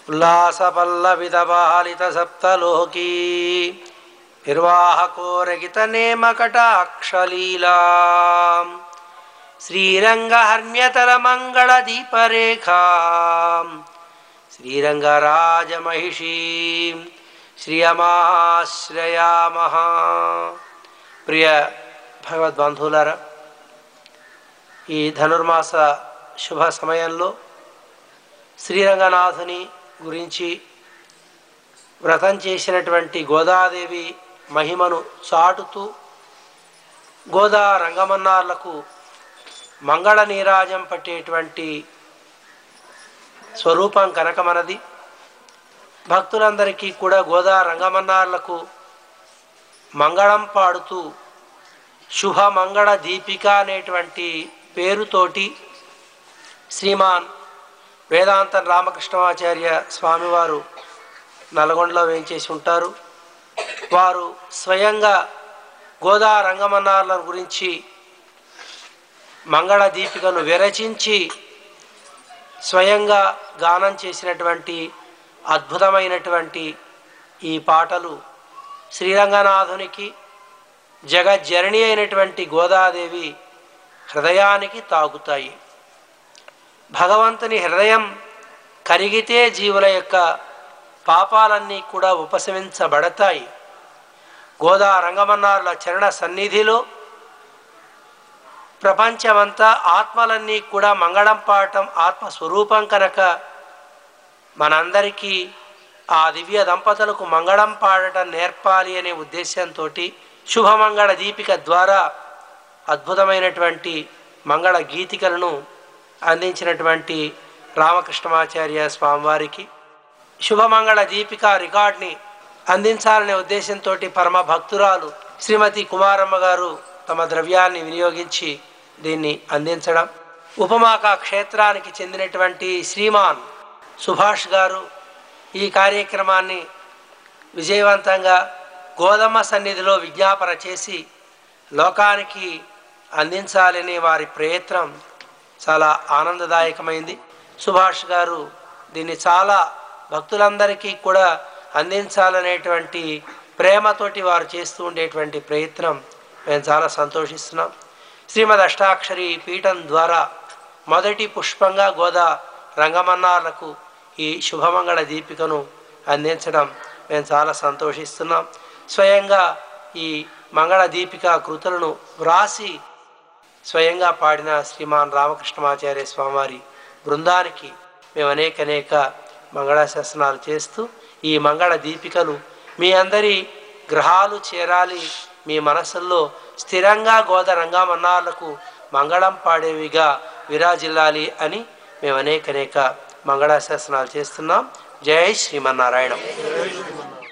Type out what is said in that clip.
ఉల్లాసపల్లవితబాలిత సప్తలోకీ నిర్వాహకోరగిత నేమకటాక్షలీలా శ్రీరంగహర్మ్యతల మంగళ దీపరేఖా శ్రీరంగరాజమహిషీ శ్రియమాశ్రయామః ప్రియ భగవద్బంధువులారా ఈ ధనుర్మాస శుభ సమయంలో శ్రీరంగనాథుని గురించి వ్రతం చేసినటువంటి గోదాదేవి మహిమను చాటుతూ గోదా రంగమన్నార్లకు మంగళ నీరాజం పట్టేటువంటి స్వరూపం కనుక మనది భక్తులందరికీ కూడా గోదా రంగమన్నార్లకు మంగళం పాడుతూ శుభ మంగళ దీపిక అనేటువంటి పేరుతోటి శ్రీమాన్ వేదాంతం రామకృష్ణమాచార్య స్వామివారు నల్గొండలో వేయించేసి ఉంటారు వారు స్వయంగా గోదా రంగమన్నార్ల గురించి మంగళ దీపికను విరచించి స్వయంగా గానం చేసినటువంటి అద్భుతమైనటువంటి ఈ పాటలు శ్రీరంగనాథునికి జగజ్జరణి అయినటువంటి గోదాదేవి హృదయానికి తాగుతాయి భగవంతుని హృదయం కరిగితే జీవుల యొక్క పాపాలన్నీ కూడా ఉపశమించబడతాయి గోదా రంగమన్నారుల చరణ సన్నిధిలో ప్రపంచమంతా ఆత్మలన్నీ కూడా మంగళం పాడటం ఆత్మస్వరూపం కనుక మనందరికీ ఆ దివ్య దంపతులకు మంగళం పాడటం నేర్పాలి అనే ఉద్దేశంతో శుభమంగళ దీపిక ద్వారా అద్భుతమైనటువంటి మంగళ గీతికలను అందించినటువంటి రామకృష్ణమాచార్య స్వామివారికి శుభమంగళ దీపిక రికార్డ్ని అందించాలనే ఉద్దేశంతో పరమ భక్తురాలు శ్రీమతి కుమారమ్మ గారు తమ ద్రవ్యాన్ని వినియోగించి దీన్ని అందించడం ఉపమాక క్షేత్రానికి చెందినటువంటి శ్రీమాన్ సుభాష్ గారు ఈ కార్యక్రమాన్ని విజయవంతంగా గోధుమ సన్నిధిలో విజ్ఞాపన చేసి లోకానికి అందించాలనే వారి ప్రయత్నం చాలా ఆనందదాయకమైంది సుభాష్ గారు దీన్ని చాలా భక్తులందరికీ కూడా అందించాలనేటువంటి ప్రేమతోటి వారు చేస్తూ ఉండేటువంటి ప్రయత్నం మేము చాలా సంతోషిస్తున్నాం శ్రీమద్ అష్టాక్షరి పీఠం ద్వారా మొదటి పుష్పంగా గోదా రంగమన్నార్లకు ఈ శుభమంగళ దీపికను అందించడం మేము చాలా సంతోషిస్తున్నాం స్వయంగా ఈ మంగళ దీపిక కృతులను వ్రాసి స్వయంగా పాడిన శ్రీమాన్ రామకృష్ణమాచార్య స్వామివారి బృందానికి మేము అనేక అనేక మంగళాశాసనాలు చేస్తూ ఈ మంగళ దీపికలు మీ అందరి గ్రహాలు చేరాలి మీ మనసుల్లో స్థిరంగా గోద రంగామన్నార్లకు మంగళం పాడేవిగా విరాజిల్లాలి అని మేము అనేక అనేక మంగళాశాసనాలు చేస్తున్నాం జై శ్రీమన్నారాయణ